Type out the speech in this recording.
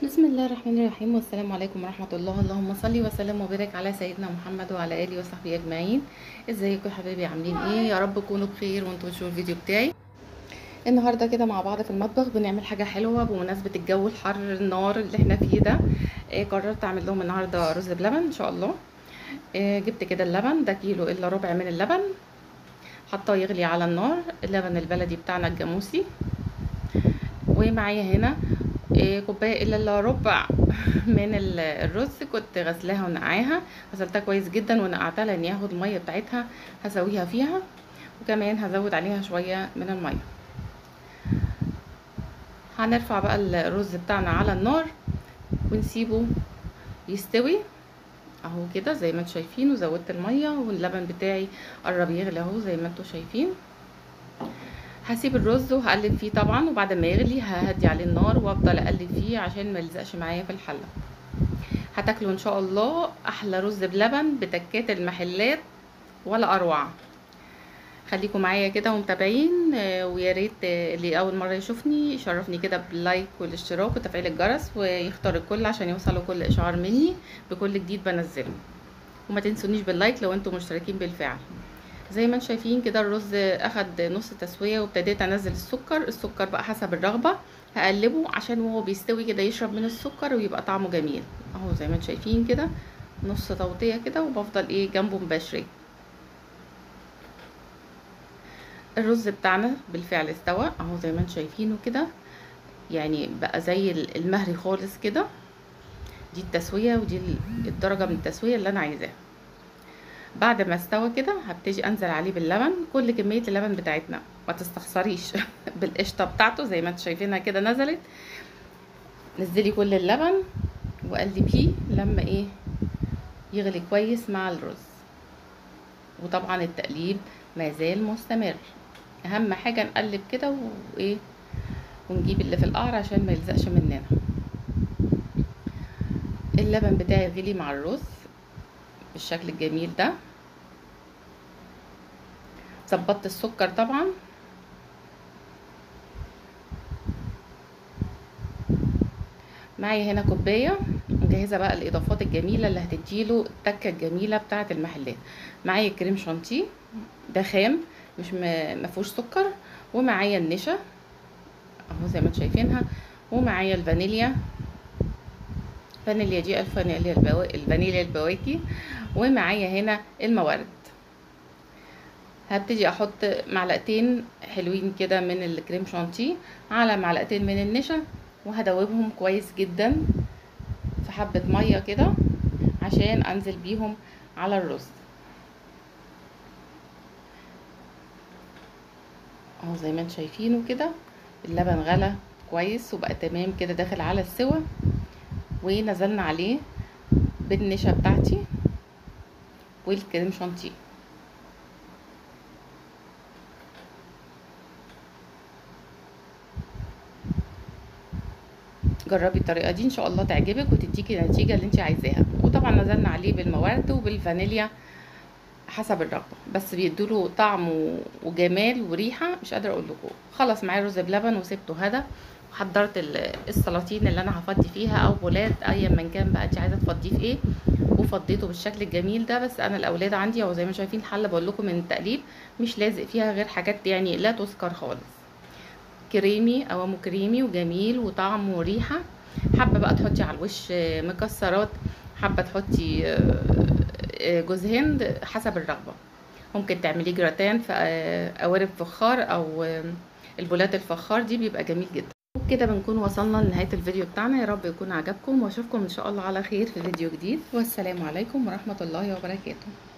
بسم الله الرحمن الرحيم والسلام عليكم ورحمة الله اللهم صل وسلم وبارك على سيدنا محمد وعلى آله وصحبه أجمعين ازيكم يا حبايبي عاملين ايه يا رب تكونوا بخير وانتوا تشوفوا الفيديو بتاعي النهارده كده مع بعض في المطبخ بنعمل حاجة حلوة بمناسبة الجو الحر النار اللي احنا فيه ده إيه قررت اعمل لهم النهارده رز بلبن ان شاء الله إيه جبت كده اللبن ده كيلو الا ربع من اللبن حطاه يغلي على النار اللبن البلدي بتاعنا الجاموسي ومعايا هنا إيه كوبايه الا الا ربع من الرز كنت غسلاها ونقعاها غسلتها كويس جدا ونقعتها لان ياخد الميه بتاعتها هسويها فيها وكمان هزود عليها شويه من الميه هنرفع بقى الرز بتاعنا على النار ونسيبه يستوي اهو كده زي ما انتم شايفين وزودت الميه واللبن بتاعي قرب يغلي اهو زي ما انتم شايفين هسيب الرز وهقلب فيه طبعا وبعد ما يغلي ههدي عليه النار وافضل اقلب فيه عشان ما يلزقش معايا في الحله هتاكلوا ان شاء الله احلى رز بلبن بتكات المحلات ولا اروع خليكم معايا كده ومتابعين ويا ريت اللي اول مره يشوفني يشرفني كده باللايك والاشتراك وتفعيل الجرس ويختار الكل عشان يوصلوا كل اشعار مني بكل جديد بنزله وما تنسونيش باللايك لو انتم مشتركين بالفعل زي ما انتم شايفين كده الرز اخد نص تسويه وابتديت انزل السكر السكر بقى حسب الرغبه هقلبه عشان وهو بيستوي كده يشرب من السكر ويبقى طعمه جميل اهو زي ما انتم شايفين كده نص توطيه كده وبفضل ايه جنبه مباشره الرز بتاعنا بالفعل استوى اهو زي ما انتم شايفينه كده يعني بقى زي المهري خالص كده دي التسويه ودي الدرجه من التسويه اللي انا عايزاها بعد ما استوى كده هبتدي انزل عليه باللبن كل كميه اللبن بتاعتنا ما تستخسريش بالقشطه بتاعته زي ما انتم شايفينها كده نزلت نزلي كل اللبن وقلبيه لما ايه يغلي كويس مع الرز وطبعا التقليب ما زال مستمر اهم حاجه نقلب كده وايه ونجيب اللي في القعر عشان ما يلزقش مننا اللبن بتاعي غلي مع الرز بالشكل الجميل ده ظبطت السكر طبعا معايا هنا كوبايه مجهزه بقى الاضافات الجميله اللي هتديله التكه الجميله بتاعه المحلات معايا كريم شانتيه ده خام مش مفيهوش سكر ومعايا النشا اهو زي ما انتم شايفينها ومعايا الفانيليا فانيليا دي الفانيليا البو... الفانيليا البواكي ومعايا هنا الموارد هبتدي احط معلقتين حلوين كده من الكريم شانتيه على معلقتين من النشا وهدوبهم كويس جدا في حبة مية كده عشان انزل بيهم على الرز اهو زي ما انتم شايفينه كده اللبن غلى كويس وبقى تمام كده داخل على السوا ونزلنا عليه بالنشا بتاعتي والكريم شانتيه جربي الطريقه دي ان شاء الله تعجبك وتديكي النتيجه اللي انت عايزاها وطبعا نزلنا عليه بالموارد وبالفانيليا حسب الرغبه بس بيدوله طعم وجمال وريحه مش قادره اقول لكم خلص معايا رز بلبن وسبته هدا حضرت السلاطين اللي انا هفضي فيها او بولات ايا من كان بقى انت عايزه تفضيه في ايه وفضيته بالشكل الجميل ده بس انا الاولاد عندي اهو زي ما شايفين الحله بقول لكم من التقليب مش لازق فيها غير حاجات يعني لا تذكر خالص كريمي قوامه كريمي وجميل وطعم وريحه حابه بقى تحطي على الوش مكسرات حابه تحطي جوز هند حسب الرغبه ممكن تعمليه جراتان في قوارب فخار او البولات الفخار دي بيبقى جميل جدا كده بنكون وصلنا لنهايه الفيديو بتاعنا يا رب يكون عجبكم واشوفكم ان شاء الله على خير في فيديو جديد والسلام عليكم ورحمه الله وبركاته